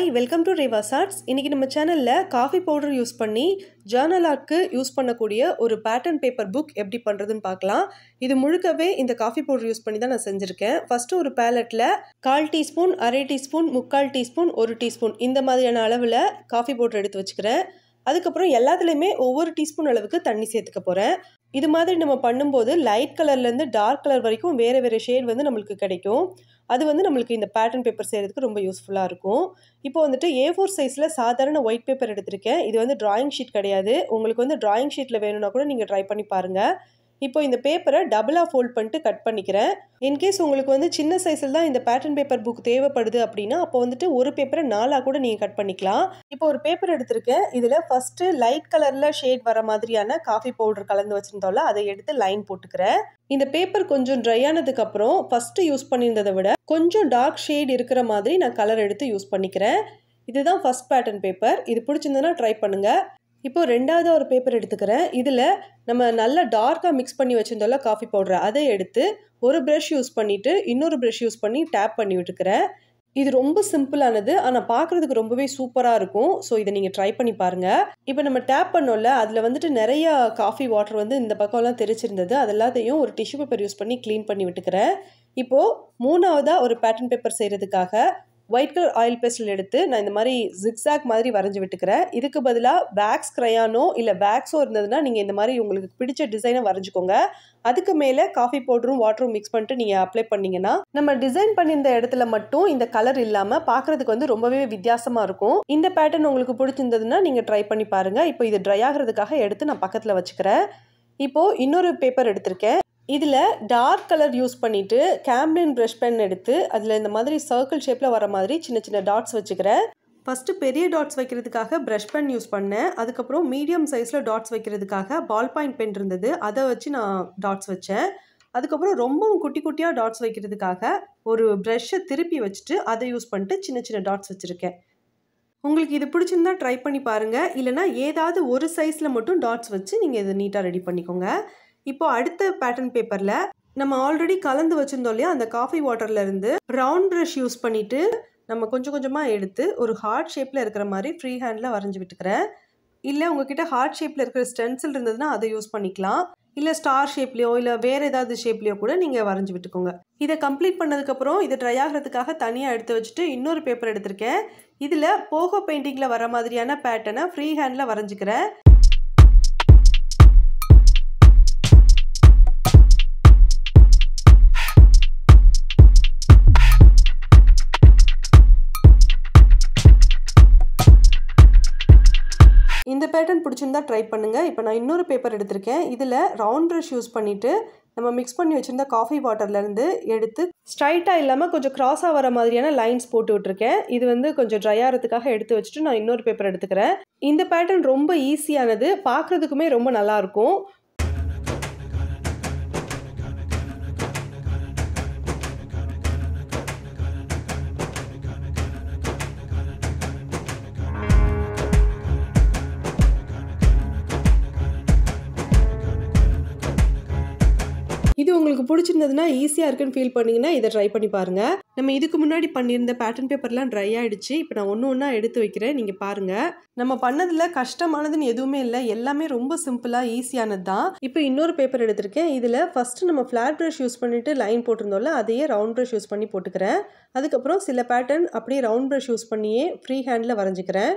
hi welcome to Reva's arts இன்றைக்கி நம்ம சேனலில் காஃபி பவுடர் யூஸ் பண்ணி ஜேர்னல் ஆர்ட்க்கு யூஸ் பண்ணக்கூடிய ஒரு பேட்டர்ன் பேப்பர் புக் எப்படி பண்ணுறதுன்னு பார்க்கலாம் இது முழுக்கவே இந்த காஃபி பவுடர் யூஸ் பண்ணி தான் நான் செஞ்சுருக்கேன் ஃபஸ்ட்டு ஒரு பேலட்டில் கால் டீஸ்பூன் அரை டீஸ்பூன் முக்கால் டீஸ்பூன் ஒரு டீஸ்பூன் இந்த மாதிரியான அளவில் காஃபி பவுடர் எடுத்து வச்சுக்கிறேன் அதுக்கப்புறம் எல்லாத்துலேயுமே ஒவ்வொரு டீஸ்பூன் அளவுக்கு தண்ணி சேர்த்துக்க போகிறேன் இது மாதிரி நம்ம பண்ணும்போது லைட் கலர்லேருந்து டார்க் கலர் வரைக்கும் வேறு வேறு ஷேட் வந்து நம்மளுக்கு கிடைக்கும் அது வந்து நம்மளுக்கு இந்த பேட்டர்ன் பேப்பர் செய்கிறதுக்கு ரொம்ப யூஸ்ஃபுல்லாக இருக்கும் இப்போ வந்துட்டு ஏ ஃபோர் சைஸில் சாதாரண ஒயிட் பேப்பர் எடுத்திருக்கேன் இது வந்து ட்ராயிங் ஷீட் கிடையாது உங்களுக்கு வந்து ட்ராயிங் ஷீட்டில் வேணும்னா கூட நீங்கள் ட்ரை பண்ணி பாருங்கள் இப்போ இந்த பேப்பரை டபுளாக ஃபோல்ட் பண்ணிட்டு கட் பண்ணிக்கிறேன் இன்கேஸ் உங்களுக்கு வந்து சின்ன சைஸில் தான் இந்த பேட்டர்ன் பேப்பர் புக் தேவைப்படுது அப்படின்னா அப்போ வந்துட்டு ஒரு பேப்பரை நாலாக கூட நீங்கள் கட் பண்ணிக்கலாம் இப்போ ஒரு பேப்பர் எடுத்திருக்கேன் இதில் ஃபஸ்ட்டு லைட் கலரில் ஷேட் வர மாதிரியான காஃபி பவுடர் கலந்து வச்சுருந்தோம்ல அதை எடுத்து லைன் போட்டுக்கிறேன் இந்த பேப்பர் கொஞ்சம் ட்ரை ஆனதுக்கப்புறம் ஃபஸ்ட்டு யூஸ் பண்ணியிருந்ததை விட கொஞ்சம் டார்க் ஷேட் இருக்கிற மாதிரி நான் கலர் எடுத்து யூஸ் பண்ணிக்கிறேன் இதுதான் ஃபஸ்ட் பேட்டர்ன் பேப்பர் இது பிடிச்சிருந்ததுன்னா ட்ரை பண்ணுங்கள் இப்போ ரெண்டாவது ஒரு பேப்பர் எடுத்துக்கிறேன் இதில் நம்ம நல்லா டார்க்காக மிக்ஸ் பண்ணி வச்சுருந்தோம்ல காஃபி பவுடரை அதை எடுத்து ஒரு ப்ரஷ் யூஸ் பண்ணிவிட்டு இன்னொரு ப்ரஷ் யூஸ் பண்ணி டேப் பண்ணி விட்டுக்கிறேன் இது ரொம்ப சிம்பிளானது ஆனால் பார்க்குறதுக்கு ரொம்பவே சூப்பராக இருக்கும் ஸோ இதை நீங்கள் ட்ரை பண்ணி பாருங்கள் இப்போ நம்ம டேப் பண்ணோம்ல அதில் வந்துட்டு நிறைய காஃபி வாட்டர் வந்து இந்த பக்கம்லாம் தெரிச்சிருந்தது அது எல்லாத்தையும் ஒரு டிஷ்யூ பேப்பர் யூஸ் பண்ணி க்ளீன் பண்ணி விட்டுக்கிறேன் இப்போது மூணாவதாக ஒரு பேட்டர்ன் பேப்பர் செய்கிறதுக்காக ஒயிட் கலர் ஆயில் பேஸ்டில் எடுத்து நான் இந்த மாதிரி ஜிக்ஸாக் மாதிரி வரைஞ்சி விட்டுக்கிறேன் இதுக்கு பதிலாக வேக்ஸ் க்ரையானோ இல்லை வேக்ஸோ இருந்ததுன்னா நீங்கள் இந்த மாதிரி உங்களுக்கு பிடிச்ச டிசைனை வரைஞ்சிக்கோங்க அதுக்கு மேலே காஃபி பவுடரும் வாட்டரும் மிக்ஸ் பண்ணிட்டு நீங்கள் அப்ளை பண்ணிங்கன்னா நம்ம டிசைன் பண்ணியிருந்த இடத்துல மட்டும் இந்த கலர் இல்லாமல் பார்க்குறதுக்கு வந்து ரொம்பவே வித்தியாசமாக இருக்கும் இந்த பேட்டர்ன் உங்களுக்கு பிடிச்சிருந்ததுன்னா நீங்கள் ட்ரை பண்ணி பாருங்கள் இப்போ இது ட்ரை ஆகிறதுக்காக எடுத்து நான் பக்கத்தில் வச்சுக்கிறேன் இப்போது இன்னொரு பேப்பர் எடுத்திருக்கேன் இதில் டார்க் கலர் யூஸ் பண்ணிவிட்டு கேம்லின் ப்ரஷ் பென் எடுத்து அதில் இந்த மாதிரி சர்க்கிள் ஷேப்பில் வர மாதிரி சின்ன சின்ன டாட்ஸ் வச்சுக்கிறேன் ஃபஸ்ட்டு பெரிய டாட்ஸ் வைக்கிறதுக்காக ப்ரஷ் பென் யூஸ் பண்ணேன் அதுக்கப்புறம் மீடியம் சைஸில் டாட்ஸ் வைக்கிறதுக்காக பால் பாயிண்ட் பென் இருந்தது அதை வச்சு நான் டாட்ஸ் வச்சேன் அதுக்கப்புறம் ரொம்பவும் குட்டி குட்டியாக டாட்ஸ் வைக்கிறதுக்காக ஒரு ப்ரஷ்ஷை திருப்பி வச்சுட்டு அதை யூஸ் பண்ணிட்டு சின்ன சின்ன டாட்ஸ் வச்சுருக்கேன் உங்களுக்கு இது பிடிச்சிருந்தா ட்ரை பண்ணி பாருங்கள் இல்லைனா ஏதாவது ஒரு சைஸில் மட்டும் டாட்ஸ் வச்சு நீங்கள் இதை நீட்டாக ரெடி பண்ணிக்கோங்க இப்போ அடுத்த பேட்டர்ன் பேப்பரில் நம்ம ஆல்ரெடி கலந்து வச்சுருந்தோம் இல்லையா அந்த காஃபி வாட்டர்லேருந்து ரவுண்ட் ப்ரஷ் யூஸ் பண்ணிவிட்டு நம்ம கொஞ்சம் கொஞ்சமாக எடுத்து ஒரு ஹார்ட் ஷேப்பில் இருக்கிற மாதிரி ஃப்ரீ ஹேண்டில் வரைஞ்சி விட்டுக்கிறேன் இல்லை உங்ககிட்ட ஹார்ட் ஷேப்பில் இருக்கிற ஸ்டென்சில் இருந்ததுன்னா அதை யூஸ் பண்ணிக்கலாம் இல்லை ஸ்டார் ஷேப்லேயோ இல்லை வேறு ஏதாவது ஷேப்லேயோ கூட நீங்கள் வரைஞ்சி விட்டுக்கோங்க இதை கம்ப்ளீட் பண்ணதுக்கப்புறம் இதை ட்ரை ஆகிறதுக்காக தனியாக எடுத்து வச்சுட்டு இன்னொரு பேப்பர் எடுத்திருக்கேன் இதில் போகோ பெயிண்டிங்கில் வர மாதிரியான பேட்டர்னை ஃப்ரீ ஹேண்டில் வரைஞ்சிக்கிறேன் இந்த பேட்டர்ன் பிடிச்சிருந்தா ட்ரை பண்ணுங்கள் இப்போ நான் இன்னொரு பேப்பர் எடுத்திருக்கேன் இதில் ரவுண்ட் ப்ரஷ் யூஸ் பண்ணிவிட்டு நம்ம மிக்ஸ் பண்ணி வச்சுருந்த காஃபி வாட்டர்லேருந்து எடுத்து ஸ்ட்ரைட்டாக இல்லாமல் கொஞ்சம் க்ராஸாக வர மாதிரியான லைன்ஸ் போட்டு விட்ருக்கேன் இது வந்து கொஞ்சம் ட்ரை ஆகிறதுக்காக எடுத்து வச்சுட்டு நான் இன்னொரு பேப்பர் எடுத்துக்கிறேன் இந்த பேட்டர்ன் ரொம்ப ஈஸியானது பார்க்குறதுக்குமே ரொம்ப நல்லாயிருக்கும் இது உங்களுக்கு பிடிச்சிருந்ததுன்னா ஈஸியாக இருக்குன்னு ஃபீல் பண்ணிங்கன்னா இதை ட்ரை பண்ணி பாருங்கள் நம்ம இதுக்கு முன்னாடி பண்ணியிருந்த பேட்டர்ன் பேப்பர்லாம் ட்ரை ஆகிடுச்சு இப்போ நான் ஒன்று ஒன்றா எடுத்து வைக்கிறேன் நீங்கள் பாருங்கள் நம்ம பண்ணதில் கஷ்டமானதுன்னு எதுவுமே இல்லை எல்லாமே ரொம்ப சிம்பிளாக ஈஸியானது தான் இப்போ இன்னொரு பேப்பர் எடுத்திருக்கேன் இதில் ஃபஸ்ட்டு நம்ம ஃப்ளாட் ப்ரஷ் யூஸ் பண்ணிவிட்டு லைன் போட்டிருந்தோம்ல அதையே ரவுண்ட் ப்ரஷ் யூஸ் பண்ணி போட்டுக்கிறேன் அதுக்கப்புறம் சில பேட்டர்ன் அப்படியே ரவுண்ட் ப்ரஷ் யூஸ் பண்ணியே ஃப்ரீ ஹேண்டில் வரைஞ்சிக்கிறேன்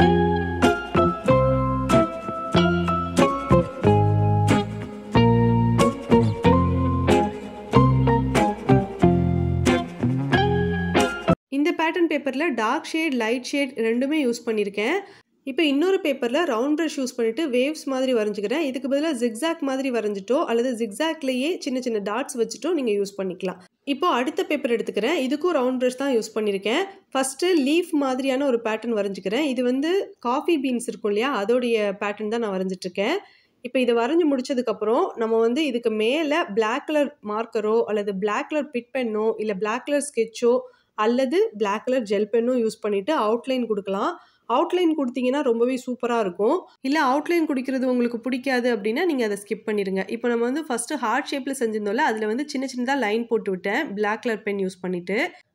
இந்த பேட்டர்ன் பேப்பரில் டார்க் ஷேட் லைட் ஷேட் ரெண்டுமே யூஸ் பண்ணியிருக்கேன் இப்போ இன்னொரு பேப்பரில் ரவுண்ட் ப்ரஷ் யூஸ் பண்ணிவிட்டு வேவ்ஸ் மாதிரி வரைஞ்சிக்கிறேன் இதுக்கு பதிலாக ஜிக்ஸாக் மாதிரி வரைஞ்சிட்டோ அல்லது ஜிக்ஸாக்லேயே சின்ன சின்ன டாட்ஸ் வச்சுட்டோ நீங்கள் யூஸ் பண்ணிக்கலாம் இப்போ அடுத்த பேப்பர் எடுத்துக்கிறேன் இதுக்கும் ரவுண்ட் ப்ரஷ் தான் யூஸ் பண்ணியிருக்கேன் ஃபஸ்ட்டு லீஃப் மாதிரியான ஒரு பேட்டர்ன் வரைஞ்சிக்கிறேன் இது வந்து காஃபி பீன்ஸ் இருக்கும் இல்லையா அதோடைய பேட்டர்ன் தான் நான் வரைஞ்சிட்ருக்கேன் இப்போ இதை வரைஞ்சி முடிச்சதுக்கப்புறம் நம்ம வந்து இதுக்கு மேலே பிளாக் கலர் மார்க்கரோ அல்லது பிளாக் கலர் பிட் பென்னோ இல்லை பிளாக் கலர் ஸ்கெட்சோ அல்லது பிளாக் கலர் ஜெல் பென்னும் யூஸ் பண்ணிவிட்டு அவுட்லைன் கொடுக்கலாம் அவுட்லைன் கொடுத்தீங்கன்னா ரொம்பவே சூப்பராக இருக்கும் இல்லை அவுட்லைன் குடிக்கிறது உங்களுக்கு பிடிக்காது அப்படின்னா நீங்கள் அதை ஸ்கிப் பண்ணிடுங்க இப்போ நம்ம வந்து ஃபஸ்ட்டு ஹார்ட் ஷேப்பில் செஞ்சிருந்தோம்ல அதில் வந்து சின்ன சின்னதாக லைன் போட்டு விட்டேன் பிளாக் கலர் பென் யூஸ் பண்ணிவிட்டு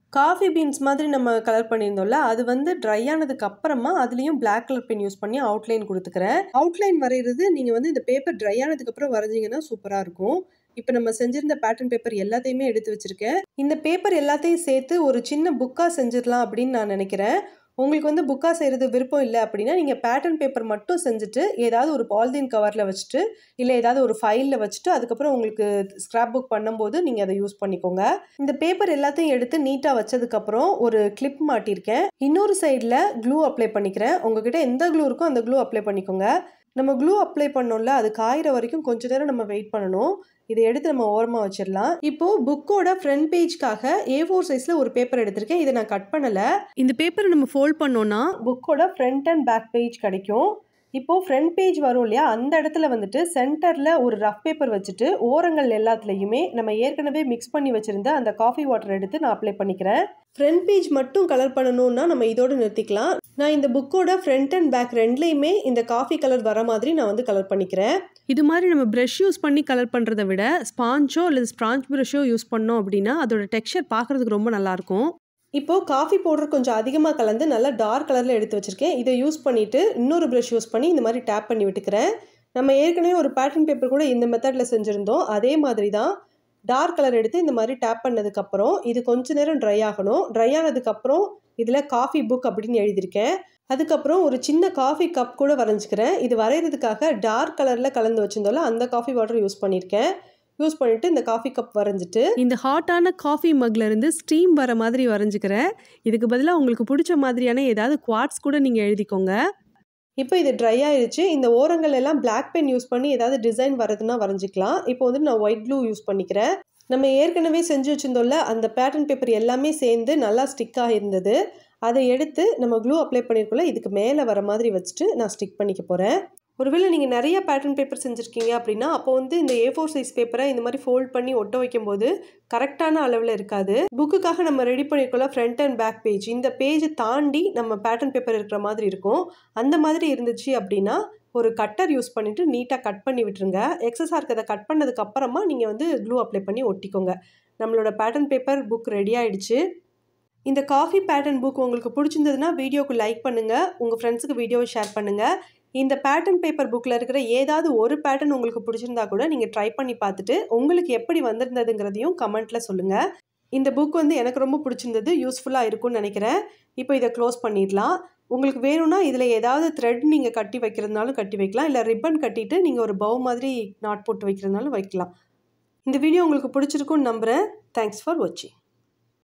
காஃபி பீன்ஸ் மாதிரி நம்ம கலர் பண்ணியிருந்தோம்ல அது வந்து ட்ரை ஆனதுக்கு அப்புறமா அதுலேயும் பிளாக் கலர் பென் யூஸ் பண்ணி அவுட்லைன் கொடுத்துக்கிறேன் அவுட்லைன் வரைகிறது நீங்கள் வந்து இந்த பேப்பர் ட்ரை ஆனதுக்கு அப்புறம் வரைஞ்சிங்கன்னா சூப்பராக இருக்கும் இப்போ நம்ம செஞ்சிருந்த பேட்டர்ன் பேப்பர் எல்லாத்தையுமே எடுத்து வச்சுருக்கேன் இந்த பேப்பர் எல்லாத்தையும் சேர்த்து ஒரு சின்ன புக்காக செஞ்சிடலாம் அப்படின்னு நான் நினைக்கிறேன் உங்களுக்கு வந்து புக்காக செய்கிறது விருப்பம் இல்லை அப்படின்னா நீங்கள் பேட்டர்ன் பேப்பர் மட்டும் செஞ்சுட்டு ஏதாவது ஒரு பாலிதீன் கவரில் வச்சுட்டு இல்லை ஏதாவது ஒரு ஃபைலில் வச்சுட்டு அதுக்கப்புறம் உங்களுக்கு ஸ்க்ராப் புக் பண்ணும்போது நீங்கள் அதை யூஸ் பண்ணிக்கோங்க இந்த பேப்பர் எல்லாத்தையும் எடுத்து நீட்டாக வச்சதுக்கப்புறம் ஒரு கிளிப் மாட்டியிருக்கேன் இன்னொரு சைடில் க்ளூ அப்ளை பண்ணிக்கிறேன் உங்ககிட்ட எந்த க்ளூ இருக்கோ அந்த க்ளூ அப்ளை பண்ணிக்கோங்க நம்ம க்ளூ அப்ளை பண்ணோம்ல அது காயிற வரைக்கும் கொஞ்ச நேரம் நம்ம வெயிட் பண்ணணும் இதை எடுத்து நம்ம ஓரமாக வச்சிடலாம் இப்போ புக்கோட ஃப்ரண்ட் பேஜ்க்காக ஏ ஃபோர் சைஸில் ஒரு பேப்பர் எடுத்திருக்கேன் இதை நான் கட் பண்ணலை இந்த பேப்பரை நம்ம ஃபோல்ட் பண்ணோம்னா புக்கோட ஃப்ரண்ட் அண்ட் பேக் பேஜ் கிடைக்கும் இப்போது ஃப்ரண்ட் பேஜ் வரும் இல்லையா அந்த இடத்துல வந்துட்டு சென்டரில் ஒரு ரஃப் பேப்பர் வச்சுட்டு ஓரங்கள் எல்லாத்துலேயுமே நம்ம ஏற்கனவே மிக்ஸ் பண்ணி வச்சுருந்த அந்த காஃபி வாட்டர் எடுத்து நான் அப்ளை பண்ணிக்கிறேன் ஃப்ரண்ட் பேஜ் மட்டும் கலர் பண்ணணும்னா நம்ம இதோடு நிறுத்திக்கலாம் நான் இந்த புக்கோட ஃப்ரண்ட் அண்ட் பேக் ரெண்டுலேயுமே இந்த காஃபி கலர் வர மாதிரி நான் வந்து கலர் பண்ணிக்கிறேன் இது மாதிரி நம்ம ப்ரஷ் யூஸ் பண்ணி கலர் பண்ணுறதை விட ஸ்பாஞ்சோ இல்லை ஸ்பாஞ்ச் ப்ரஷோ யூஸ் பண்ணோம் அப்படின்னா அதோட டெக்ஸ்சர் பார்க்குறதுக்கு ரொம்ப நல்லாயிருக்கும் இப்போது காஃபி பவுடர் கொஞ்சம் அதிகமாக கலந்து நல்லா டார்க் கலரில் எடுத்து வச்சுருக்கேன் இதை யூஸ் பண்ணிவிட்டு இன்னொரு ப்ரஷ் யூஸ் பண்ணி இந்த மாதிரி டேப் பண்ணி விட்டுக்கிறேன் நம்ம ஏற்கனவே ஒரு பேட்டர்ன் பேப்பர் கூட இந்த மெத்தடில் செஞ்சுருந்தோம் அதே மாதிரி தான் டார்க் கலர் எடுத்து இந்த மாதிரி டேப் பண்ணதுக்கப்புறம் இது கொஞ்ச நேரம் ட்ரை ஆகணும் ட்ரை ஆனதுக்கப்புறம் இதில் காஃபி புக் அப்படின்னு எழுதியிருக்கேன் அதுக்கப்புறம் ஒரு சின்ன காஃபி கப் கூட வரைஞ்சிக்கிறேன் இது வரைகிறதுக்காக டார்க் கலரில் கலந்து வச்சுருந்தோம்ல அந்த காஃபி வாட்டர் யூஸ் பண்ணியிருக்கேன் யூஸ் பண்ணிவிட்டு இந்த காஃபி கப் வரைஞ்சிட்டு இந்த ஹாட்டான காஃபி மக்ல இருந்து ஸ்டீம் வர மாதிரி வரைஞ்சிக்கிறேன் இதுக்கு பதிலாக உங்களுக்கு பிடிச்ச மாதிரியான ஏதாவது குவாட்ஸ் கூட நீங்கள் எழுதிக்கோங்க இப்போ இது ட்ரை ஆயிடுச்சு இந்த ஓரங்கள் எல்லாம் பிளாக் பென் யூஸ் பண்ணி ஏதாவது டிசைன் வரதுன்னா வரைஞ்சிக்கலாம் இப்போ வந்து நான் ஒயிட் க்ளூ யூஸ் பண்ணிக்கிறேன் நம்ம ஏற்கனவே செஞ்சு வச்சுருந்தோம்ல அந்த பேட்டர்ன் பேப்பர் எல்லாமே சேர்ந்து நல்லா ஸ்டிக்காக இருந்தது அதை எடுத்து நம்ம க்ளூ அப்ளை பண்ணியிருக்கோம்ல இதுக்கு மேலே வர மாதிரி வச்சுட்டு நான் ஸ்டிக் பண்ணிக்க போகிறேன் ஒருவேளை நீங்கள் நிறைய பேட்டர்ன் பேப்பர் செஞ்சுருக்கீங்க அப்படின்னா அப்போ வந்து இந்த ஏ ஃபோர் சைஸ் பேப்பரை இந்த மாதிரி ஃபோல்ட் பண்ணி ஒட்ட வைக்கும்போது கரெக்டான அளவில் இருக்காது புக்குக்காக நம்ம ரெடி பண்ணியிருக்கோம்ல ஃப்ரண்ட் அண்ட் பேக் பேஜ் இந்த பேஜை தாண்டி நம்ம பேட்டர்ன் பேப்பர் இருக்கிற மாதிரி இருக்கும் அந்த மாதிரி இருந்துச்சு அப்படின்னா ஒரு கட்டர் யூஸ் பண்ணிவிட்டு நீட்டாக கட் பண்ணி விட்டுருங்க எக்ஸஸாக இருக்கிறத கட் பண்ணதுக்கு அப்புறமா நீங்கள் வந்து க்ளூ அப்ளை பண்ணி ஒட்டிக்கோங்க நம்மளோட பேட்டர்ன் பேப்பர் புக் ரெடி ஆயிடுச்சு இந்த காஃபி பேட்டர்ன் புக் உங்களுக்கு பிடிச்சிருந்ததுன்னா வீடியோக்கு லைக் பண்ணுங்கள் உங்கள் ஃப்ரெண்ட்ஸுக்கு வீடியோவை ஷேர் பண்ணுங்கள் இந்த பேட்டர்ன் பேப்பர் புக்கில் இருக்கிற ஏதாவது ஒரு பேட்டர்ன் உங்களுக்கு பிடிச்சிருந்தா கூட நீங்கள் ட்ரை பண்ணி பார்த்துட்டு உங்களுக்கு எப்படி வந்திருந்ததுங்கிறதையும் கமெண்ட்டில் சொல்லுங்கள் இந்த புக் வந்து எனக்கு ரொம்ப பிடிச்சிருந்தது யூஸ்ஃபுல்லாக இருக்கும்னு நினைக்கிறேன் இப்போ இதை க்ளோஸ் பண்ணிடலாம் உங்களுக்கு வேணும்னா இதில் ஏதாவது த்ரெட் நீங்கள் கட்டி வைக்கிறதுனாலும் கட்டி வைக்கலாம் இல்லை ரிப்பன் கட்டிட்டு நீங்கள் ஒரு பவு மாதிரி நாட் போட்டு வைக்கிறதுனாலும் வைக்கலாம் இந்த வீடியோ உங்களுக்கு பிடிச்சிருக்குன்னு நம்புகிறேன் தேங்க்ஸ் ஃபார் வாட்சிங்